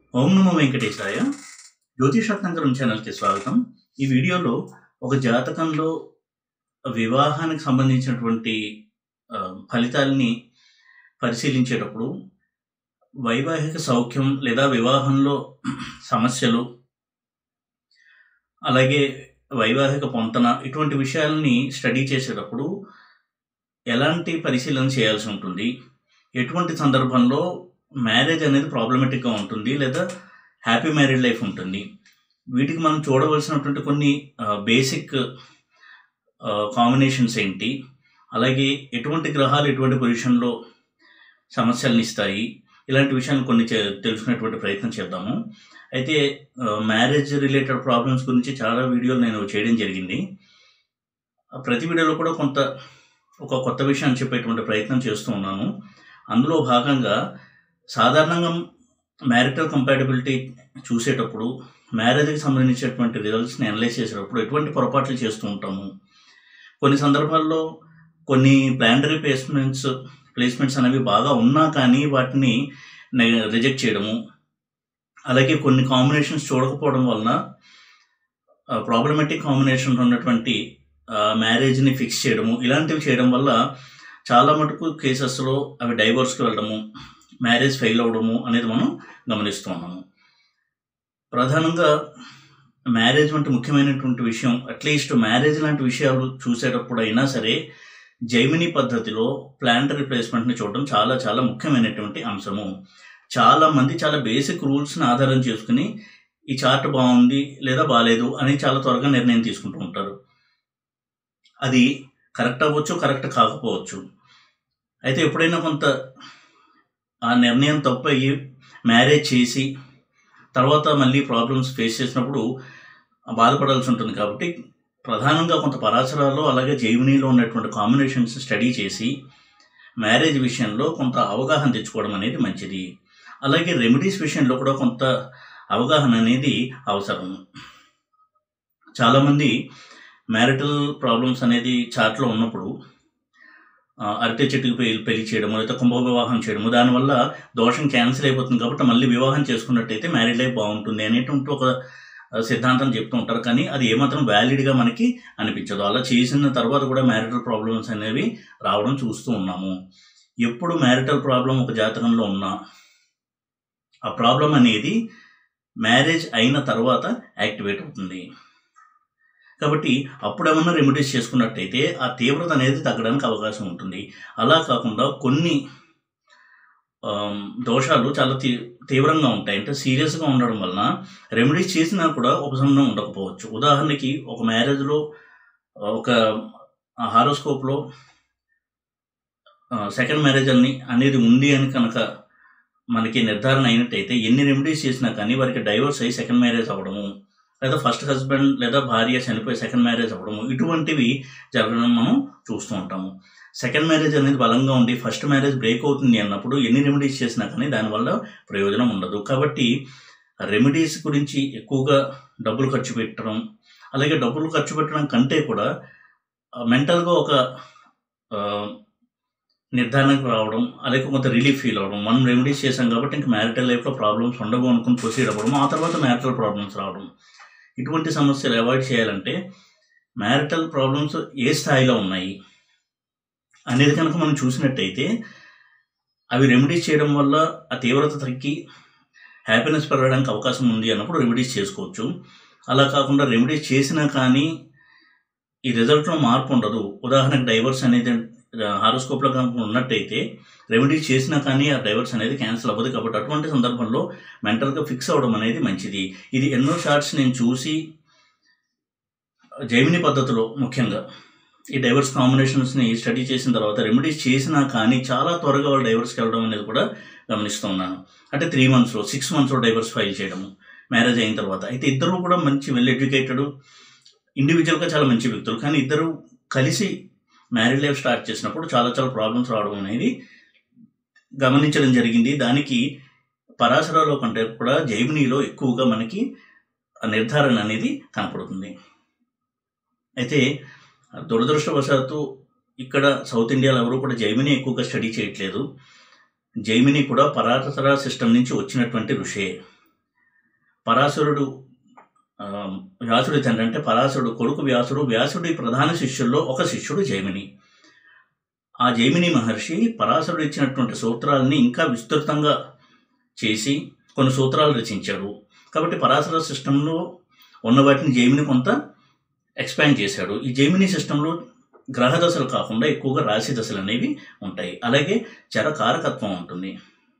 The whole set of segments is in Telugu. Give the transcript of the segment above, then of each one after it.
ఓం నమో వెంకటేశాయ జ్యోతిషాత్నంకరం ఛానల్కి స్వాగతం ఈ వీడియోలో ఒక జాతకంలో వివాహానికి సంబంధించినటువంటి ఆ, ఫలితాల్ని పరిశీలించేటప్పుడు వైవాహిక సౌఖ్యం లేదా వివాహంలో సమస్యలు అలాగే వైవాహిక పొంతన ఇటువంటి విషయాల్ని స్టడీ చేసేటప్పుడు ఎలాంటి పరిశీలన చేయాల్సి ఉంటుంది ఎటువంటి సందర్భంలో మ్యారేజ్ అనేది ప్రాబ్లమెటిక్గా ఉంటుంది లేదా హ్యాపీ మ్యారీడ్ లైఫ్ ఉంటుంది వీటికి మనం చూడవలసినటువంటి కొన్ని బేసిక్ కాంబినేషన్స్ ఏంటి అలాగే ఎటువంటి గ్రహాలు ఎటువంటి పొజిషన్లో సమస్యలను ఇస్తాయి ఇలాంటి విషయాలు కొన్ని చే- తెలుసుకునేటువంటి ప్రయత్నం చేద్దాము అయితే మ్యారేజ్ రిలేటెడ్ ప్రాబ్లమ్స్ గురించి చాలా వీడియోలు నేను చేయడం జరిగింది ఆ ప్రతి వీడియోలో కూడా కొంత ఒక కొత్త విషయాన్ని చెప్పేటువంటి ప్రయత్నం చేస్తూ ఉన్నాను అందులో భాగంగా సాధారణంగా మ్యారిటల్ కంపాటబిలిటీ చూసేటప్పుడు మ్యారేజ్కి సంబంధించినటువంటి రిజల్ట్స్ని అనలైజ్ చేసేటప్పుడు ఎటువంటి పొరపాట్లు చేస్తూ ఉంటాము కొన్ని సందర్భాల్లో కొన్ని ప్లానరీ ప్లేస్మెంట్స్ ప్లేస్మెంట్స్ అనేవి బాగా ఉన్నా కానీ వాటిని రిజెక్ట్ చేయడము అలాగే కొన్ని కాంబినేషన్స్ చూడకపోవడం వలన ప్రాబ్లమెటిక్ కాంబినేషన్ ఉన్నటువంటి మ్యారేజ్ని ఫిక్స్ చేయడము ఇలాంటివి చేయడం వల్ల చాలా మటుకు కేసెస్లో అవి డైవోర్స్కి వెళ్ళడము మ్యారేజ్ ఫెయిల్ అవ్వడము అనేది మనం గమనిస్తూ ఉన్నాము ప్రధానంగా మ్యారేజ్ వంటి ముఖ్యమైనటువంటి విషయం అట్లీస్ట్ మ్యారేజ్ లాంటి విషయాలు చూసేటప్పుడు అయినా సరే జైమిని పద్ధతిలో ప్లాంటరీ ప్లేస్మెంట్ని చూడడం చాలా చాలా ముఖ్యమైనటువంటి అంశము చాలా మంది చాలా బేసిక్ రూల్స్ని ఆధారం చేసుకుని ఈ చార్ట్ బాగుంది లేదా బాగాలేదు అని చాలా త్వరగా నిర్ణయం తీసుకుంటూ ఉంటారు అది కరెక్ట్ అవ్వచ్చు కరెక్ట్ కాకపోవచ్చు అయితే ఎప్పుడైనా కొంత ఆ నిర్ణయం తప్పు అయ్యి మ్యారేజ్ చేసి తర్వాత మళ్ళీ ప్రాబ్లమ్స్ ఫేస్ చేసినప్పుడు బాధపడాల్సి ఉంటుంది కాబట్టి ప్రధానంగా కొంత పరాశరాల్లో అలాగే జైమినీలో ఉన్నటువంటి కాంబినేషన్స్ స్టడీ చేసి మ్యారేజ్ విషయంలో కొంత అవగాహన తెచ్చుకోవడం అనేది మంచిది అలాగే రెమెడీస్ విషయంలో కూడా కొంత అవగాహన అనేది అవసరం చాలామంది మ్యారిటల్ ప్రాబ్లమ్స్ అనేది చాట్లో ఉన్నప్పుడు ఆ, అరటి చెట్టుకు పెళ్లి పెళ్లి చేయడము లేదా కుంభ వివాహం చేయడము దానివల్ల దోషం క్యాన్సిల్ అయిపోతుంది కాబట్టి మళ్ళీ వివాహం చేసుకున్నట్టయితే మ్యారీడ్ లైఫ్ బాగుంటుంది అనేటువంటి ఒక ఆ, సిద్ధాంతం చెప్తూ ఉంటారు కానీ అది ఏమాత్రం వ్యాలిడ్గా మనకి అనిపించదు అలా చేసిన తర్వాత కూడా మ్యారిటల్ ప్రాబ్లమ్స్ అనేవి రావడం చూస్తూ ఉన్నాము ఎప్పుడు మ్యారిటల్ ప్రాబ్లం ఒక జాతకంలో ఉన్నా ఆ ప్రాబ్లం అనేది మ్యారేజ్ అయిన తర్వాత యాక్టివేట్ అవుతుంది కాబట్టి అప్పుడు ఏమన్నా రెమెడీస్ చేసుకున్నట్టయితే ఆ తీవ్రత అనేది తగ్గడానికి అవకాశం ఉంటుంది అలా కాకుండా కొన్ని ఆమ్, దోషాలు చాలా తీ తీవ్రంగా ఉంటాయి అంటే సీరియస్గా ఉండడం వలన రెమెడీస్ చేసినా కూడా ఉపశమనం ఉండకపోవచ్చు ఉదాహరణకి ఒక మ్యారేజ్లో ఒక హారోస్కోప్లో సెకండ్ మ్యారేజ్ అని అనేది ఉంది అని కనుక మనకి నిర్ధారణ అయినట్టయితే ఎన్ని రెమెడీస్ చేసినా కానీ వారికి డైవర్స్ అయ్యి సెకండ్ మ్యారేజ్ అవ్వడము లేదా ఫస్ట్ హస్బెండ్ లేదా భార్య చనిపోయి సెకండ్ మ్యారేజ్ అవ్వడము ఇటువంటివి జరగడం మనం చూస్తూ ఉంటాము సెకండ్ మ్యారేజ్ అనేది బలంగా ఉండి ఫస్ట్ మ్యారేజ్ బ్రేక్ అవుతుంది అన్నప్పుడు ఎన్ని రెమెడీస్ చేసినా కానీ దానివల్ల ప్రయోజనం ఉండదు కాబట్టి రెమెడీస్ గురించి ఎక్కువగా డబ్బులు ఖర్చు పెట్టడం అలాగే డబ్బులు ఖర్చు పెట్టడం కంటే కూడా మెంటల్గా ఒక ఆ, నిర్ధారణకు రావడం అలాగే కొంత రిలీఫ్ ఫీల్ అవ్వడం మనం రెమెడీస్ చేసాం కాబట్టి ఇంకా మ్యారిటల్ లైఫ్లో ప్రాబ్లమ్స్ ఉండవు అనుకుని ప్రొసీడ్ అవ్వడం ఆ తర్వాత మ్యారిటల్ ప్రాబ్లమ్స్ రావడం ఇటువంటి సమస్యలు అవాయిడ్ చేయాలంటే మ్యారిటల్ ప్రాబ్లమ్స్ ఏ స్థాయిలో ఉన్నాయి అనేది కనుక మనం చూసినట్టయితే అవి రెమెడీస్ చేయడం వల్ల ఆ తీవ్రత తగ్గి హ్యాపీనెస్ పెరగడానికి అవకాశం ఉంది అన్నప్పుడు రెమెడీస్ చేసుకోవచ్చు అలా కాకుండా రెమెడీస్ చేసినా కానీ ఈ రిజల్ట్లో మార్పు ఉండదు ఉదాహరణకు డైవర్స్ అనేది హారోస్కోప్లో కనుక ఉన్నట్టయితే రెమెడీస్ చేసినా కానీ ఆ డైవర్స్ అనేది క్యాన్సిల్ అవ్వదు కాబట్టి అటువంటి సందర్భంలో మెంటల్గా ఫిక్స్ అవ్వడం అనేది మంచిది ఇది ఎన్నో షార్ట్స్ నేను చూసి జైమిని పద్ధతిలో ముఖ్యంగా ఈ డైవర్స్ కాంబినేషన్స్ని స్టడీ చేసిన తర్వాత రెమెడీస్ చేసినా కానీ చాలా త్వరగా వాళ్ళు డైవర్స్కి వెళ్ళడం అనేది కూడా గమనిస్తూ ఉన్నాను అంటే త్రీ మంత్స్లో సిక్స్ మంత్స్లో డైవర్స్ ఫైల్ చేయడము మ్యారేజ్ అయిన తర్వాత అయితే ఇద్దరు కూడా మంచి వెల్ ఎడ్యుకేటెడ్ ఇండివిజువల్గా చాలా మంచి వ్యక్తులు కానీ ఇద్దరు కలిసి మ్యారీడ్ లైఫ్ స్టార్ట్ చేసినప్పుడు చాలా చాలా ప్రాబ్లమ్స్ రావడం అనేది గమనించడం జరిగింది దానికి పరాశరాలో కంటే కూడా జైమినీలో ఎక్కువగా మనకి ఆ నిర్ధారణ అనేది కనపడుతుంది అయితే దురదృష్టవశాత్తు ఇక్కడ సౌత్ ఇండియాలో ఎవరు కూడా జైమిని ఎక్కువగా స్టడీ చేయట్లేదు జైమిని కూడా పరాశర సిస్టమ్ నుంచి వచ్చినటువంటి ఋషే పరాశరుడు ఆ, వ్యాసుడి తండ్రి అంటే పరాశరుడు కొడుకు వ్యాసుడు వ్యాసుడి ప్రధాన శిష్యుల్లో ఒక శిష్యుడు జైమిని ఆ జైమిని మహర్షి పరాశరుడు ఇచ్చినటువంటి సూత్రాలని ఇంకా విస్తృతంగా చేసి కొన్ని సూత్రాలు రచించాడు కాబట్టి పరాశర సిస్టంలో ఉన్న వాటిని జైమిని కొంత ఎక్స్పాండ్ చేశాడు ఈ జైమిని సిస్టంలో గ్రహ దశలు కాకుండా ఎక్కువగా రాశి దశలు అనేవి ఉంటాయి అలాగే చరకారకత్వం ఉంటుంది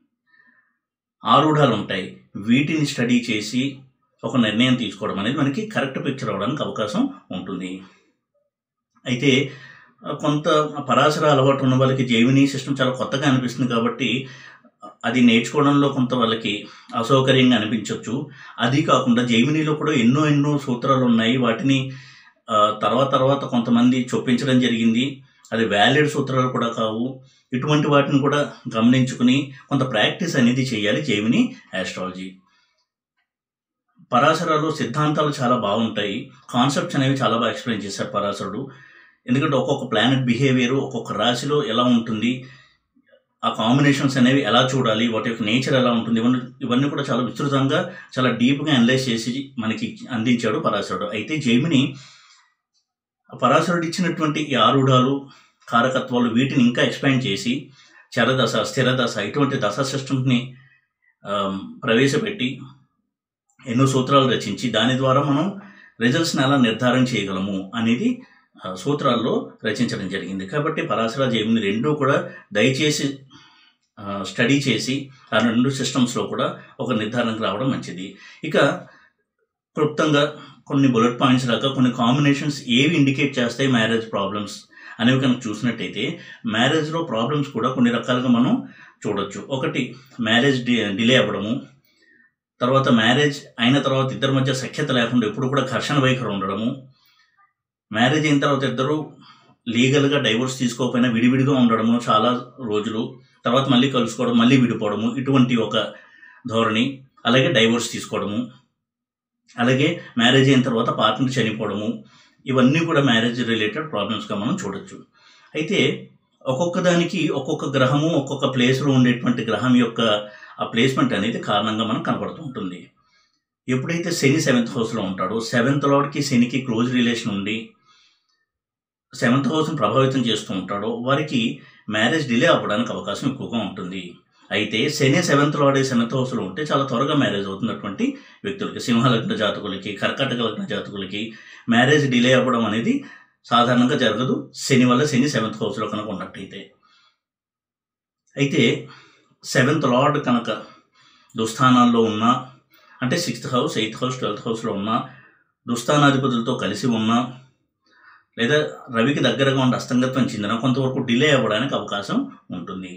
ఆరూఢాలు ఉంటాయి వీటిని స్టడీ చేసి ఒక నిర్ణయం తీసుకోవడం అనేది మనకి కరెక్ట్ పిక్చర్ అవడానికి అవకాశం ఉంటుంది అయితే ఆ, కొంత పరాశర అలవాటు ఉన్న వాళ్ళకి జైమిని సిస్టమ్ చాలా కొత్తగా అనిపిస్తుంది కాబట్టి అది నేర్చుకోవడంలో కొంత వాళ్ళకి అసౌకర్యంగా అనిపించవచ్చు అది కాకుండా జైమినిలో కూడా ఎన్నో ఎన్నో సూత్రాలు ఉన్నాయి వాటిని ఆ, తర్వాత తర్వాత కొంతమంది చొప్పించడం జరిగింది అది వ్యాలిడ్ సూత్రాలు కూడా కావు ఇటువంటి వాటిని కూడా గమనించుకుని కొంత ప్రాక్టీస్ అనేది చేయాలి జైమిని ఆస్ట్రాలజీ పరాశరాలు సిద్ధాంతాలు చాలా బాగుంటాయి కాన్సెప్ట్స్ అనేవి చాలా బాగా ఎక్స్ప్లెయిన్ చేశారు పరాశరుడు ఎందుకంటే ఒక్కొక్క ప్లానెట్ బిహేవియర్ ఒక్కొక్క రాశిలో ఎలా ఉంటుంది ఆ కాంబినేషన్స్ అనేవి ఎలా చూడాలి వాటి యొక్క నేచర్ ఎలా ఉంటుంది ఇవన్నీ ఇవన్నీ కూడా చాలా విస్తృతంగా చాలా డీప్గా అనలైజ్ చేసి మనకి అందించాడు పరాశరుడు అయితే జైమిని పరాశరుడు ఇచ్చినటువంటి ఈ ఆరుడాలు కారకత్వాలు వీటిని ఇంకా ఎక్స్పాండ్ చేసి చరదశ స్థిరదశ ఇటువంటి దశ సిస్టమ్ని ప్రవేశపెట్టి ఎన్నో సూత్రాలు రచించి దాని ద్వారా మనం రిజల్ట్స్ని ఎలా నిర్ధారణ చేయగలము అనేది ఆ, సూత్రాల్లో రచించడం జరిగింది కాబట్టి పరాశర జైమిని రెండూ కూడా దయచేసి ఆ, స్టడీ చేసి ఆ రెండు సిస్టమ్స్లో కూడా ఒక నిర్ధారణకు రావడం మంచిది ఇక క్లుప్తంగా కొన్ని బుల్లెట్ పాయింట్స్ లాగా కొన్ని కాంబినేషన్స్ ఏవి ఇండికేట్ చేస్తాయి మ్యారేజ్ ప్రాబ్లమ్స్ అనేవి కనుక చూసినట్టయితే మ్యారేజ్లో ప్రాబ్లమ్స్ కూడా కొన్ని రకాలుగా మనం చూడొచ్చు ఒకటి మ్యారేజ్ డి డిలే అవ్వడము తర్వాత మ్యారేజ్ అయిన తర్వాత ఇద్దరి మధ్య సఖ్యత లేకుండా ఎప్పుడు కూడా ఘర్షణ వైఖరి ఉండడము మ్యారేజ్ అయిన తర్వాత ఇద్దరు లీగల్గా డైవోర్స్ తీసుకోకపోయినా విడివిడిగా ఉండడము చాలా రోజులు తర్వాత మళ్ళీ కలుసుకోవడం మళ్ళీ విడిపోవడము ఇటువంటి ఒక ధోరణి అలాగే డైవోర్స్ తీసుకోవడము అలాగే మ్యారేజ్ అయిన తర్వాత పార్ట్నర్ చనిపోవడము ఇవన్నీ కూడా మ్యారేజ్ రిలేటెడ్ ప్రాబ్లమ్స్గా మనం చూడొచ్చు అయితే ఒక్కొక్క దానికి ఒక్కొక్క గ్రహము ఒక్కొక్క ప్లేస్లో ఉండేటువంటి గ్రహం యొక్క ఆ ప్లేస్మెంట్ అనేది కారణంగా మనకు కనపడుతూ ఉంటుంది ఎప్పుడైతే శని సెవెంత్ హౌస్లో ఉంటాడో సెవెంత్ లార్డ్కి శనికి క్లోజ్ రిలేషన్ ఉండి సెవెంత్ హౌస్ని ప్రభావితం చేస్తూ ఉంటాడో వారికి మ్యారేజ్ డిలే అవ్వడానికి అవకాశం ఎక్కువగా ఉంటుంది అయితే శని సెవెంత్ లార్డ్ సెవెంత్ హౌస్లో ఉంటే చాలా త్వరగా మ్యారేజ్ అవుతున్నటువంటి వ్యక్తులకి సింహలగ్న జాతకులకి కర్కాటక లగ్న జాతకులకి మ్యారేజ్ డిలే అవ్వడం అనేది సాధారణంగా జరగదు శని వల్ల శని సెవెంత్ హౌస్లో కనుక ఉన్నట్టయితే అయితే సెవెంత్ లార్డ్ కనుక దుస్థానాల్లో ఉన్న అంటే sixth house eighth house twelfth హౌస్లో ఉన్న దుస్థానాధిపతులతో కలిసి ఉన్న లేదా రవికి దగ్గరగా ఉండి అస్తంగత్వం చెందిన కొంతవరకు డిలే అవ్వడానికి అవకాశం ఉంటుంది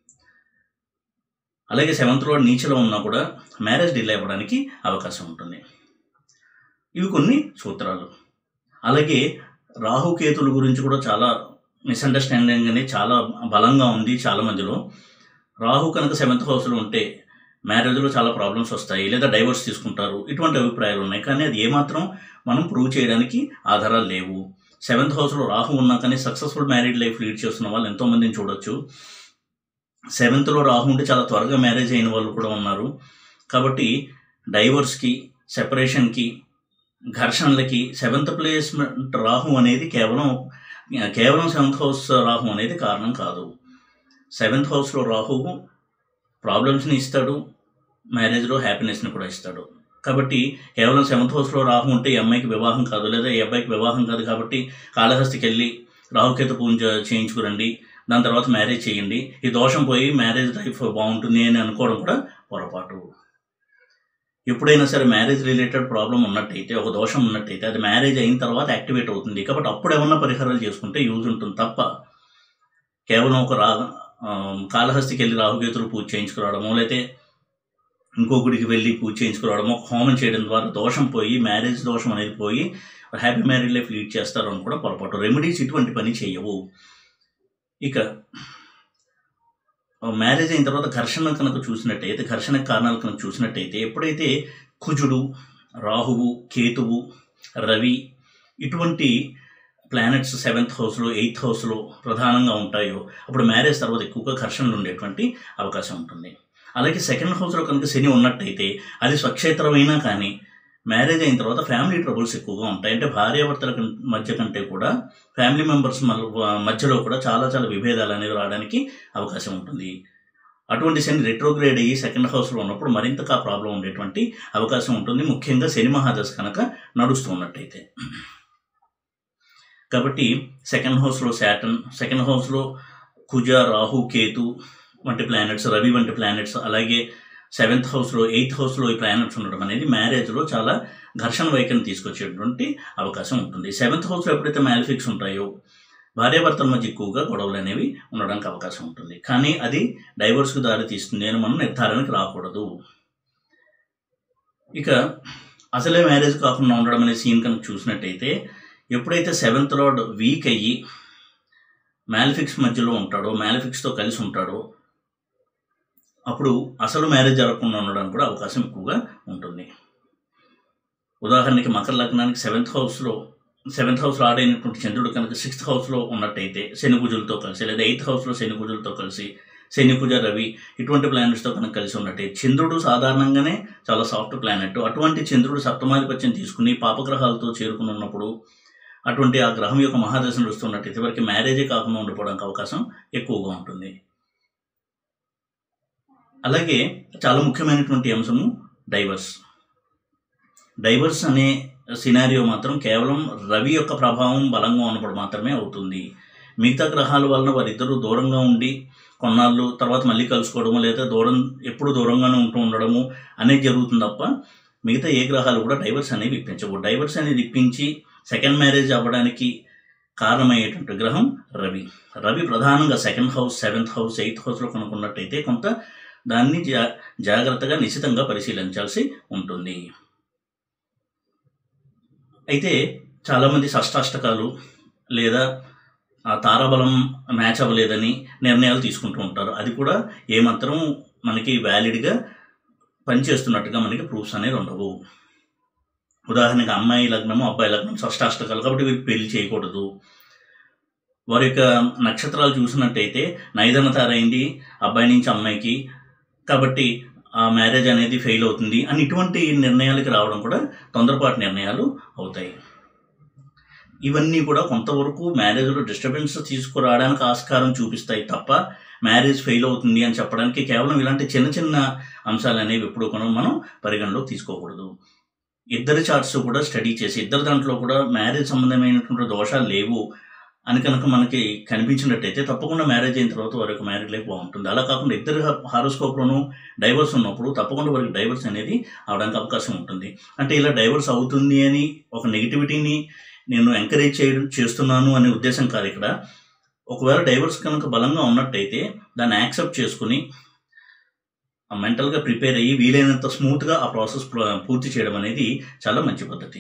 అలాగే సెవెంత్ లార్డ్ నీచలో ఉన్నా కూడా మ్యారేజ్ డిలే అవ్వడానికి అవకాశం ఉంటుంది ఇవి కొన్ని సూత్రాలు అలాగే రాహుకేతుల గురించి కూడా చాలా మిస్అండర్స్టాండింగ్ అనేది చాలా బలంగా ఉంది చాలా మందిలో రాహు కనుక సెవెంత్ హౌస్లో ఉంటే మ్యారేజ్లో చాలా ప్రాబ్లమ్స్ వస్తాయి లేదా డైవర్స్ తీసుకుంటారు ఇటువంటి అభిప్రాయాలు ఉన్నాయి కానీ అది ఏమాత్రం మనం ప్రూవ్ చేయడానికి ఆధారాలు లేవు సెవెంత్ హౌస్లో రాహు ఉన్నా కానీ సక్సెస్ఫుల్ మ్యారీడ్ లైఫ్ లీడ్ చేస్తున్న వాళ్ళు ఎంతోమందిని చూడొచ్చు సెవెంత్లో రాహు ఉంటే చాలా త్వరగా మ్యారేజ్ అయిన వాళ్ళు కూడా ఉన్నారు కాబట్టి డైవర్స్కి సెపరేషన్కి ఘర్షణలకి సెవెంత్ ప్లేస్మెంట్ రాహు అనేది కేవలం కేవలం సెవెంత్ హౌస్ రాహు అనేది కారణం కాదు సెవెంత్ హౌస్లో రాహువు ప్రాబ్లమ్స్ని ఇస్తాడు మ్యారేజ్లో హ్యాపీనెస్ని కూడా ఇస్తాడు కాబట్టి కేవలం సెవెంత్ హౌస్లో రాహు ఉంటే ఈ అమ్మాయికి వివాహం కాదు లేదా ఈ అబ్బాయికి వివాహం కాదు కాబట్టి కాళహస్తికి వెళ్ళి రాహుకేతు పూజ చేయించుకురండి దాని తర్వాత మ్యారేజ్ చేయండి ఈ దోషం పోయి మ్యారేజ్ లైఫ్ బాగుంటుంది అని అనుకోవడం కూడా పొరపాటు ఎప్పుడైనా సరే మ్యారేజ్ రిలేటెడ్ ప్రాబ్లం ఉన్నట్టయితే ఒక దోషం ఉన్నట్టయితే అది మ్యారేజ్ అయిన తర్వాత యాక్టివేట్ అవుతుంది కాబట్టి అప్పుడు ఏమన్నా పరిహారాలు చేసుకుంటే యూజ్ ఉంటుంది తప్ప కేవలం ఒక రా ఆ, కాళహస్తికి వెళ్ళి రాహుకేతులు పూజ చేయించుకురావడము లేకపోతే ఇంకో గుడికి వెళ్ళి పూజ చేయించుకురావడము ఒక హోమం చేయడం ద్వారా దోషం పోయి మ్యారేజ్ దోషం అనేది పోయి హ్యాపీ మ్యారేజ్ లైఫ్ లీడ్ చేస్తారు అని కూడా పొరపాటు రెమెడీస్ ఇటువంటి పని చేయవు ఇక మ్యారేజ్ అయిన తర్వాత ఘర్షణ కనుక చూసినట్టయితే ఘర్షణ కారణాలు కనుక చూసినట్టయితే ఎప్పుడైతే కుజుడు రాహువు కేతువు రవి ఇటువంటి ప్లానెట్స్ సెవెంత్ హౌస్లో ఎయిత్ హౌస్లో ప్రధానంగా ఉంటాయో అప్పుడు మ్యారేజ్ తర్వాత ఎక్కువగా ఘర్షణలు ఉండేటువంటి అవకాశం ఉంటుంది అలాగే సెకండ్ హౌస్లో కనుక శని ఉన్నట్టయితే అది స్వక్షేత్రమైనా కానీ మ్యారేజ్ అయిన తర్వాత ఫ్యామిలీ ట్రబుల్స్ ఎక్కువగా ఉంటాయి అంటే భార్యాభర్తల కం- మధ్య కంటే కూడా ఫ్యామిలీ మెంబర్స్ మధ్యలో కూడా చాలా చాలా విభేదాలు అనేవి రావడానికి అవకాశం ఉంటుంది అటువంటి శని రెట్రోగ్రేడ్ అయ్యి సెకండ్ హౌస్లో ఉన్నప్పుడు మరింతగా ప్రాబ్లం ఉండేటువంటి అవకాశం ఉంటుంది ముఖ్యంగా శని మహాదశ కనుక నడుస్తూ ఉన్నట్టయితే కాబట్టి సెకండ్ హౌస్లో శాటన్ సెకండ్ హౌస్లో కుజ రాహు కేతు వంటి ప్లానెట్స్ రవి వంటి ప్లానెట్స్ అలాగే సెవెంత్ హౌస్లో ఎయిత్ హౌస్లో ఈ ప్లానెట్స్ ఉండడం అనేది మ్యారేజ్లో చాలా ఘర్షణ వైఖరిని తీసుకొచ్చేటువంటి అవకాశం ఉంటుంది సెవెంత్ హౌస్లో ఎప్పుడైతే మ్యాలిఫిక్స్ ఉంటాయో భార్యాభర్తల మధ్య ఎక్కువగా గొడవలు అనేవి ఉండడానికి అవకాశం ఉంటుంది కానీ అది డైవర్స్కు దారి తీస్తుంది అని మనం నిర్ధారణకు రాకూడదు ఇక అసలే మ్యారేజ్ కాకుండా ఉండడం అనే సీన్ కనుక చూసినట్టయితే ఎప్పుడైతే సెవెంత్ లార్డ్ వీక్ అయ్యి మ్యాలిఫిక్స్ మధ్యలో ఉంటాడో మ్యాలిఫిక్స్తో కలిసి ఉంటాడో అప్పుడు అసలు మ్యారేజ్ జరగకుండా ఉండడానికి కూడా అవకాశం ఎక్కువగా ఉంటుంది ఉదాహరణకి మకర లగ్నానికి సెవెంత్ హౌస్లో సెవెంత్ హౌస్లో ఆడైనటువంటి చంద్రుడు కనుక సిక్స్త్ హౌస్లో ఉన్నట్టయితే శని కుజులతో కలిసి లేదా ఎయిత్ హౌస్లో శని కుజులతో కలిసి శని కుజ రవి ఇటువంటి ప్లానెట్స్తో కనుక కలిసి ఉన్నట్టే చంద్రుడు సాధారణంగానే చాలా సాఫ్ట్ ప్లానెట్ అటువంటి చంద్రుడు సప్తమాధిపత్యం తీసుకుని పాపగ్రహాలతో చేరుకుని ఉన్నప్పుడు అటువంటి ఆ గ్రహం యొక్క మహాదశ నడుస్తున్నట్టయితే వారికి మ్యారేజే కాకుండా ఉండిపోవడానికి అవకాశం ఎక్కువగా ఉంటుంది అలాగే చాలా ముఖ్యమైనటువంటి అంశము డైవర్స్ డైవర్స్ అనే సినారియో మాత్రం కేవలం రవి యొక్క ప్రభావం బలంగా ఉన్నప్పుడు మాత్రమే అవుతుంది మిగతా గ్రహాల వలన వారిద్దరూ దూరంగా ఉండి కొన్నాళ్ళు తర్వాత మళ్ళీ కలుసుకోవడము లేదా దూరం ఎప్పుడు దూరంగానే ఉంటూ ఉండడము అనేది జరుగుతుంది తప్ప మిగతా ఏ గ్రహాలు కూడా డైవర్స్ అనేవి ఇప్పించవు డైవర్స్ అనేది ఇప్పించి సెకండ్ మ్యారేజ్ అవ్వడానికి కారణమయ్యేటువంటి గ్రహం రవి రవి ప్రధానంగా second house seventh house eighth హౌస్లో కనుక్కున్నట్టయితే కొంత దాన్ని జా జాగ్రత్తగా నిశ్చితంగా పరిశీలించాల్సి ఉంటుంది అయితే చాలామంది షష్టాష్టకాలు లేదా ఆ తారాబలం మ్యాచ్ అవ్వలేదని నిర్ణయాలు తీసుకుంటూ ఉంటారు అది కూడా ఏమాత్రం మనకి వ్యాలిడ్గా పనిచేస్తున్నట్టుగా మనకి ప్రూఫ్స్ అనేవి ఉండవు ఉదాహరణకి అమ్మాయి లగ్నము అబ్బాయి లగ్నం షష్టాష్టకాలు కాబట్టి వీరికి పెళ్లి చేయకూడదు వారి యొక్క నక్షత్రాలు చూసినట్టయితే నైదన తారైంది అబ్బాయి నుంచి అమ్మాయికి కాబట్టి ఆ మ్యారేజ్ అనేది ఫెయిల్ అవుతుంది అని ఇటువంటి నిర్ణయాలకి రావడం కూడా తొందరపాటు నిర్ణయాలు అవుతాయి ఇవన్నీ కూడా కొంతవరకు మ్యారేజ్లో డిస్టర్బెన్స్ తీసుకురావడానికి ఆస్కారం చూపిస్తాయి తప్ప మ్యారేజ్ ఫెయిల్ అవుతుంది అని చెప్పడానికి కేవలం ఇలాంటి చిన్న చిన్న అంశాలు అనేవి ఎప్పుడు కూడా మనం పరిగణలో తీసుకోకూడదు ఇద్దరి చార్ట్స్ కూడా స్టడీ చేసి ఇద్దరు దాంట్లో కూడా మ్యారేజ్ సంబంధమైనటువంటి దోషాలు లేవు అని కనుక మనకి కనిపించినట్టయితే తప్పకుండా మ్యారేజ్ అయిన తర్వాత వారి యొక్క మ్యారేజ్ లైఫ్ బాగుంటుంది అలా కాకుండా ఇద్దరు హారోస్కోప్లోనూ డైవర్స్ ఉన్నప్పుడు తప్పకుండా వారికి డైవర్స్ అనేది అవడానికి అవకాశం ఉంటుంది అంటే ఇలా డైవర్స్ అవుతుంది అని ఒక నెగిటివిటీని నేను ఎంకరేజ్ చేయడం చేస్తున్నాను అనే ఉద్దేశం కాదు ఇక్కడ ఒకవేళ డైవర్స్ కనుక బలంగా ఉన్నట్టయితే దాన్ని యాక్సెప్ట్ చేసుకుని మెంటల్గా ప్రిపేర్ అయ్యి వీలైనంత స్మూత్గా ఆ ప్రాసెస్ పూర్తి చేయడం అనేది చాలా మంచి పద్ధతి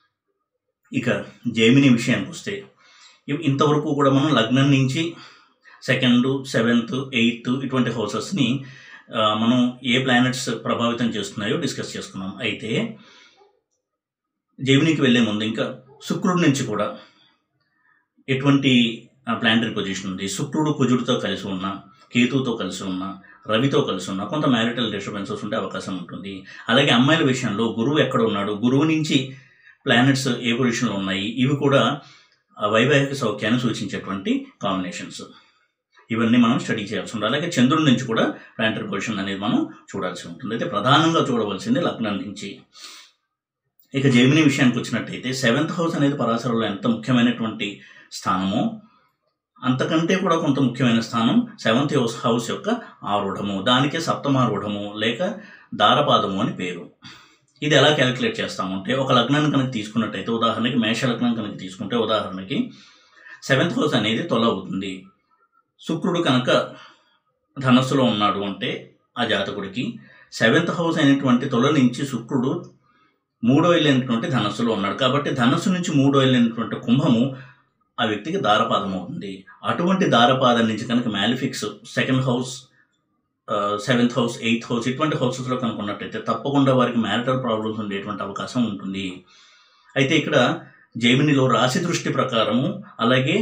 ఇక జైమిని విషయానికి వస్తే ఇవ్- ఇంతవరకు కూడా మనం లగ్నం నుంచి సెకండ్ సెవెంత్ ఎయిత్ ఇటువంటి హౌసెస్ని ఆ, మనం ఏ ప్లానెట్స్ ప్రభావితం చేస్తున్నాయో డిస్కస్ చేసుకున్నాం అయితే జైమినికి వెళ్ళే ముందు ఇంకా శుక్రుడి నుంచి కూడా ఎటువంటి ప్లానటరీ పొజిషన్ ఉంది శుక్రుడు కుజుడితో కలిసి ఉన్న కేతువుతో కలిసి ఉన్న రవితో కలిసి ఉన్న కొంత మ్యారిటల్ డిస్టర్బెన్సెస్ ఉండే అవకాశం ఉంటుంది అలాగే అమ్మాయిల విషయంలో గురువు ఎక్కడ ఉన్నాడు గురువు నుంచి ప్లానెట్స్ ఏ పొజిషన్లో ఉన్నాయి ఇవి కూడా ఆ వైవాహిక సౌఖ్యాన్ని సూచించేటువంటి కాంబినేషన్స్ ఇవన్నీ మనం స్టడీ చేయాల్సి ఉంటుంది అలాగే చంద్రుడి నుంచి కూడా ప్లానటరీ పొజిషన్ అనేది మనం చూడాల్సి ఉంటుంది అయితే ప్రధానంగా చూడవలసింది లగ్నం నుంచి ఇక జైమిని విషయానికి వచ్చినట్టయితే సెవెంత్ హౌస్ అనేది పరాశరంలో ఎంత ముఖ్యమైనటువంటి స్థానమో అంతకంటే కూడా కొంత ముఖ్యమైన స్థానం సెవెంత్ హౌస్ హౌస్ యొక్క ఆరూఢము దానికే సప్తమారూఢము లేక దారపాదము అని పేరు ఇది ఎలా క్యాలిక్యులేట్ చేస్తామంటే ఒక లగ్నాన్ని కనుక తీసుకున్నట్టయితే ఉదాహరణకి మేష లగ్నం కనుక తీసుకుంటే ఉదాహరణకి సెవెంత్ హౌస్ అనేది తొల అవుతుంది శుక్రుడు కనుక ధనస్సులో ఉన్నాడు అంటే ఆ జాతకుడికి సెవెంత్ హౌస్ అయినటువంటి తొల నుంచి శుక్రుడు మూడో ఇల్లు అయినటువంటి ధనస్సులో ఉన్నాడు కాబట్టి ధనస్సు నుంచి మూడో ఇల్లు అయినటువంటి కుంభము ఆ వ్యక్తికి దారపాదం అవుతుంది అటువంటి దారపాదం నుంచి కనుక malefics second house seventh house eighth house ఇటువంటి హౌసెస్లో కనుక ఉన్నట్టయితే తప్పకుండా వారికి మ్యారిటల్ ప్రాబ్లమ్స్ ఉండేటువంటి అవకాశం ఉంటుంది అయితే ఇక్కడ జైమినిలో రాశి దృష్టి ప్రకారము అలాగే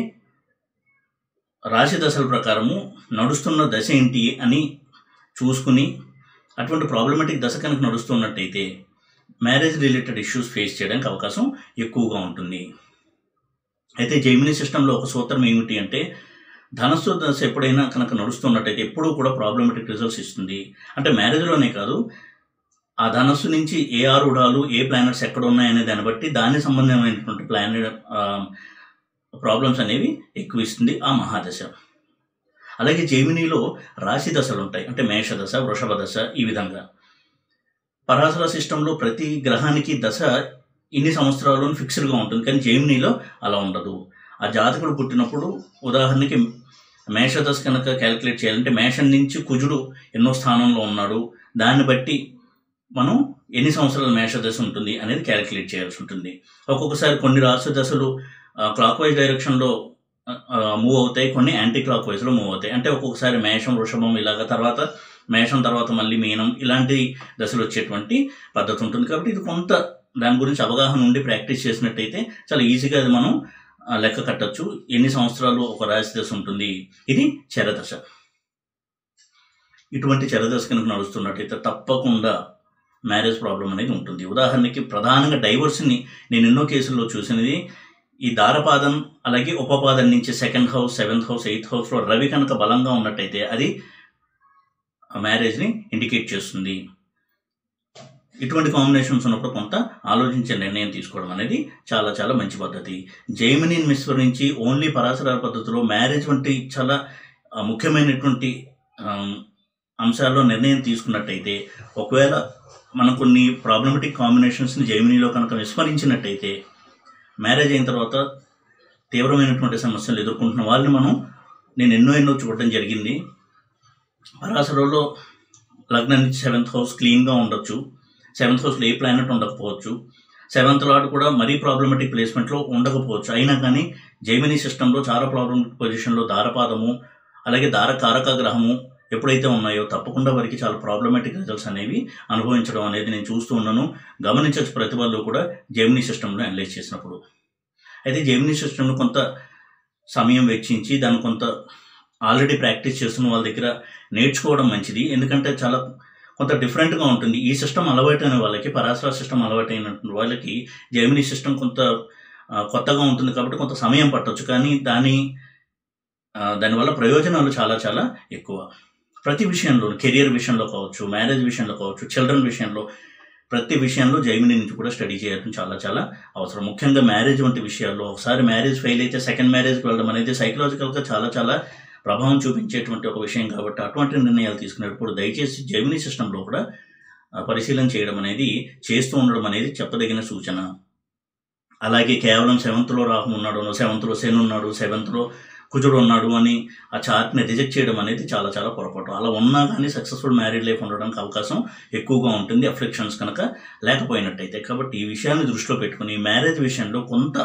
రాశి దశల ప్రకారము నడుస్తున్న దశ ఏంటి అని చూసుకుని అటువంటి ప్రాబ్లమేటిక్ దశ కనుక నడుస్తున్నట్టయితే మ్యారేజ్ రిలేటెడ్ ఇష్యూస్ ఫేస్ చేయడానికి అవకాశం ఎక్కువగా ఉంటుంది అయితే జైమినీ సిస్టంలో ఒక సూత్రం ఏమిటి అంటే ధనస్సు దశ ఎప్పుడైనా కనుక నడుస్తున్నట్టయితే ఎప్పుడూ కూడా ప్రాబ్లమేటిక్ రిజల్ట్స్ ఇస్తుంది అంటే మ్యారేజ్లోనే కాదు ఆ ధనస్సు నుంచి ఏ ఆరుడాలు ఏ ప్లానెట్స్ ఎక్కడ ఉన్నాయనే దాన్ని బట్టి దానికి సంబంధమైనటువంటి ప్లానెట్ ప్రాబ్లమ్స్ అనేవి ఎక్కువ ఇస్తుంది ఆ మహాదశ అలాగే జైమినీలో రాశి దశలు ఉంటాయి అంటే మేష దశ వృషభ దశ ఈ విధంగా పరాశర సిస్టంలో ప్రతి గ్రహానికి దశ ఇన్ని సంవత్సరాలు ఫిక్స్డ్గా ఉంటుంది కానీ జైమినీలో అలా ఉండదు ఆ జాతకుడు పుట్టినప్పుడు ఉదాహరణకి మేషదశ కనుక క్యాలిక్యులేట్ చేయాలంటే మేషం నుంచి కుజుడు ఎన్నో స్థానంలో ఉన్నాడు దాన్ని బట్టి మనం ఎన్ని సంవత్సరాల మేషదశ ఉంటుంది అనేది క్యాలిక్యులేట్ చేయాల్సి ఉంటుంది ఒక్కొక్కసారి కొన్ని రాశి దశలు క్లాక్ వైజ్ డైరెక్షన్లో మూవ్ అవుతాయి కొన్ని యాంటీ క్లాక్ వైజ్లో మూవ్ అవుతాయి అంటే ఒక్కొక్కసారి మేషం వృషభం ఇలాగ తర్వాత మేషం తర్వాత మళ్ళీ మీనం ఇలాంటి దశలు వచ్చేటువంటి పద్ధతి ఉంటుంది కాబట్టి ఇది కొంత దాని గురించి అవగాహన ఉండి ప్రాక్టీస్ చేసినట్టయితే చాలా ఈజీగా అది మనం ఆ, లెక్క కట్టచ్చు ఎన్ని సంవత్సరాలు ఒక రాశి దశ ఉంటుంది ఇది చరదశ ఇటువంటి చరదశ కనుక నడుస్తున్నట్టయితే తప్పకుండా మ్యారేజ్ ప్రాబ్లం అనేది ఉంటుంది ఉదాహరణకి ప్రధానంగా డైవర్స్ని నేను ఎన్నో కేసుల్లో చూసినది ఈ దారపాదం అలాగే ఉపపాదం నుంచి second house seventh house eighth హౌస్లో రవి కనుక బలంగా ఉన్నట్టయితే అది మ్యారేజ్ని ఇండికేట్ చేస్తుంది ఇటువంటి కాంబినేషన్స్ ఉన్నప్పుడు కొంత ఆలోచించే నిర్ణయం తీసుకోవడం అనేది చాలా చాలా మంచి పద్ధతి జైమినిన్ విస్మరించి ఓన్లీ పరాశరాల పద్ధతిలో మ్యారేజ్ వంటి చాలా ఆ, ముఖ్యమైనటువంటి ఆమ్, అంశాల్లో నిర్ణయం తీసుకున్నట్టయితే ఒకవేళ మనం కొన్ని ప్రాబ్లమెటిక్ కాంబినేషన్స్ని జైమినీలో కనుక విస్మరించినట్టయితే మ్యారేజ్ అయిన తర్వాత తీవ్రమైనటువంటి సమస్యలు ఎదుర్కొంటున్న వాళ్ళని మనం నేను ఎన్నో ఎన్నో చూడటం జరిగింది పరాశరంలో లగ్నం నుంచి సెవెంత్ హౌస్ క్లీన్గా ఉండొచ్చు సెవెంత్ హౌస్లో ఏ ప్లానెట్ ఉండకపోవచ్చు సెవెంత్ లాట్ కూడా మరీ ప్రాబ్లమెటిక్ ప్లేస్మెంట్లో ఉండకపోవచ్చు అయినా కానీ జైమినీ సిస్టంలో చాలా ప్రాబ్లమెటిక్ పొజిషన్లో దారపాదము అలాగే దారకారక గ్రహము ఎప్పుడైతే ఉన్నాయో తప్పకుండా వారికి చాలా ప్రాబ్లమెటిక్ రిజల్ట్స్ అనేవి అనుభవించడం అనేది నేను చూస్తూ ఉన్నాను గమనించవచ్చు ప్రతి వాళ్ళు కూడా జెమినీ సిస్టంలో అనలైజ్ చేసినప్పుడు అయితే జెమినీ సిస్టంలో కొంత సమయం వెచ్చించి దాన్ని కొంత ఆల్రెడీ ప్రాక్టీస్ చేస్తున్న వాళ్ళ దగ్గర నేర్చుకోవడం మంచిది ఎందుకంటే చాలా కొంత డిఫరెంట్గా ఉంటుంది ఈ సిస్టమ్ అలవాటైన వాళ్ళకి పరాశర సిస్టమ్ అలవాటైన వాళ్ళకి జెమినీ సిస్టమ్ కొంత ఆ, కొత్తగా ఉంటుంది కాబట్టి కొంత సమయం పట్టొచ్చు కానీ దాని ఆ, దానివల్ల ప్రయోజనాలు చాలా చాలా ఎక్కువ ప్రతి విషయంలో కెరియర్ విషయంలో కావచ్చు మ్యారేజ్ విషయంలో కావచ్చు చిల్డ్రన్ విషయంలో ప్రతి విషయంలో జైమిని నుంచి కూడా స్టడీ చేయడం చాలా చాలా అవసరం ముఖ్యంగా మ్యారేజ్ వంటి విషయాల్లో ఒకసారి మ్యారేజ్ ఫెయిల్ అయితే సెకండ్ మ్యారేజ్కి వెళ్ళడం అనేది సైకలాజికల్గా చాలా చాలా ప్రభావం చూపించేటువంటి ఒక విషయం కాబట్టి అటువంటి నిర్ణయాలు తీసుకునేటప్పుడు దయచేసి జైమిని సిస్టంలో కూడా ఆ, పరిశీలన చేయడం అనేది చేస్తూ ఉండడం అనేది చెప్పదగిన సూచన అలాగే కేవలం సెవెంత్లో రాహు ఉన్నాడు సెవెంత్లో శని ఉన్నాడు సెవెంత్లో కుజుడు ఉన్నాడు అని ఆ చార్ట్ని రిజెక్ట్ చేయడం అనేది చాలా చాలా పొరపాటు అలా ఉన్నా కానీ సక్సెస్ఫుల్ మ్యారీడ్ లైఫ్ ఉండడానికి అవకాశం ఎక్కువగా ఉంటుంది అఫ్లిక్షన్స్ కనుక లేకపోయినట్టయితే కాబట్టి ఈ విషయాన్ని దృష్టిలో పెట్టుకుని మ్యారేజ్ విషయంలో కొంత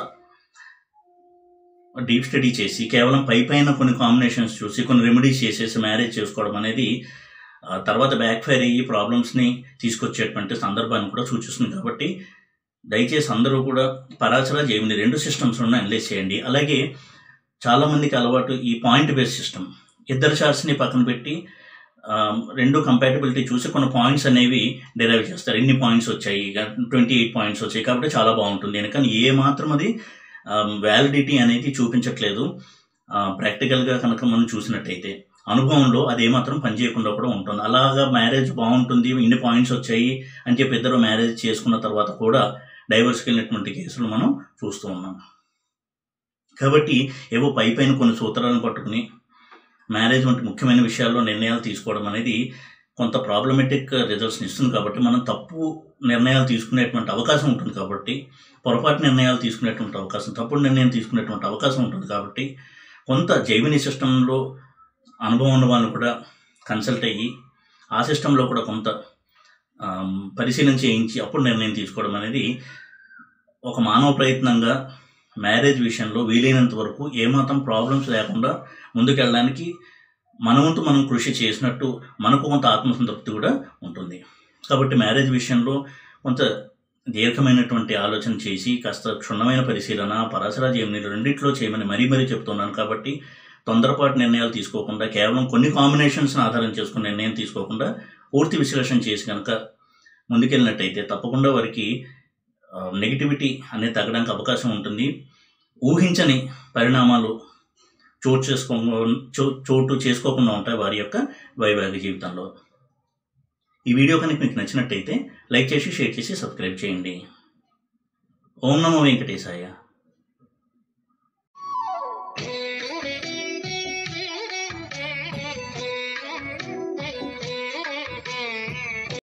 డీప్ స్టడీ చేసి కేవలం పై పైన కొన్ని కాంబినేషన్స్ చూసి కొన్ని రెమెడీస్ చేసేసి మ్యారేజ్ చేసుకోవడం అనేది ఆ, తర్వాత బ్యాక్ ఫైర్ అయ్యి ప్రాబ్లమ్స్ని తీసుకొచ్చేటువంటి సందర్భాన్ని కూడా సూచిస్తుంది కాబట్టి దయచేసి అందరూ కూడా పరాచర జైమిని రెండు సిస్టమ్స్ అనలైజ్ చేయండి అలాగే చాలామందికి అలవాటు ఈ పాయింట్ బేస్ సిస్టమ్ ఇద్దరు చార్ట్స్ని పక్కన పెట్టి ఆ, రెండు కంపాటబిలిటీ చూసి కొన్ని పాయింట్స్ అనేవి డెరైవ్ చేస్తారు ఎన్ని పాయింట్స్ వచ్చాయి ట్వంటీ ఎయిట్ పాయింట్స్ వచ్చాయి కాబట్టి చాలా బాగుంటుంది అని కానీ ఏ మాత్రం అది వ్యాలిడిటీ అనేది చూపించట్లేదు ప్రాక్టికల్గా కనుక మనం చూసినట్టయితే అనుభవంలో అది ఏమాత్రం పనిచేయకుండా కూడా ఉంటుంది అలాగా మ్యారేజ్ బాగుంటుంది ఇన్ని పాయింట్స్ వచ్చాయి అని చెప్పి ఇద్దరు మ్యారేజ్ చేసుకున్న తర్వాత కూడా డైవర్స్కి వెళ్ళినటువంటి కేసులు మనం చూస్తూ ఉన్నాం కాబట్టి ఏవో పై పైన కొన్ని సూత్రాలను పట్టుకుని మ్యారేజ్ వంటి ముఖ్యమైన విషయాల్లో నిర్ణయాలు తీసుకోవడం అనేది కొంత ప్రాబ్లమెటిక్ రిజల్ట్స్ని ఇస్తుంది కాబట్టి మనం తప్పు నిర్ణయాలు తీసుకునేటువంటి అవకాశం ఉంటుంది కాబట్టి పొరపాటు నిర్ణయాలు తీసుకునేటువంటి అవకాశం తప్పుడు నిర్ణయం తీసుకునేటువంటి అవకాశం ఉంటుంది కాబట్టి కొంత జైవిని సిస్టంలో అనుభవం ఉన్న వాళ్ళని కూడా కన్సల్ట్ అయ్యి ఆ సిస్టంలో కూడా కొంత ఆమ్, పరిశీలన చేయించి అప్పుడు నిర్ణయం తీసుకోవడం అనేది ఒక మానవ ప్రయత్నంగా మ్యారేజ్ విషయంలో వీలైనంత వరకు ఏమాత్రం ప్రాబ్లమ్స్ లేకుండా ముందుకెళ్ళడానికి మన వంతు మనం కృషి చేసినట్టు మనకు కొంత ఆత్మసంతృప్తి కూడా ఉంటుంది కాబట్టి మ్యారేజ్ విషయంలో కొంత దీర్ఘమైనటువంటి ఆలోచన చేసి కాస్త క్షుణ్ణమైన పరిశీలన పరాశర జీవని రెండిట్లో చేయమని మరీ మరీ చెప్తున్నాను కాబట్టి తొందరపాటు నిర్ణయాలు తీసుకోకుండా కేవలం కొన్ని కాంబినేషన్స్ని ఆధారం చేసుకుని నిర్ణయం తీసుకోకుండా పూర్తి విశ్లేషణ చేసి కనుక ముందుకెళ్ళినట్టయితే తప్పకుండా వారికి నెగిటివిటీ అనేది తగ్గడానికి అవకాశం ఉంటుంది ఊహించని పరిణామాలు చోటు చేసుకో చో చోటు చేసుకోకుండా ఉంటాయి వారి యొక్క వైవాహిక జీవితంలో ఈ వీడియో కనుక మీకు నచ్చినట్టయితే లైక్ చేసి షేర్ చేసి సబ్స్క్రైబ్ చేయండి ఓం నమో వెంకటేశాయ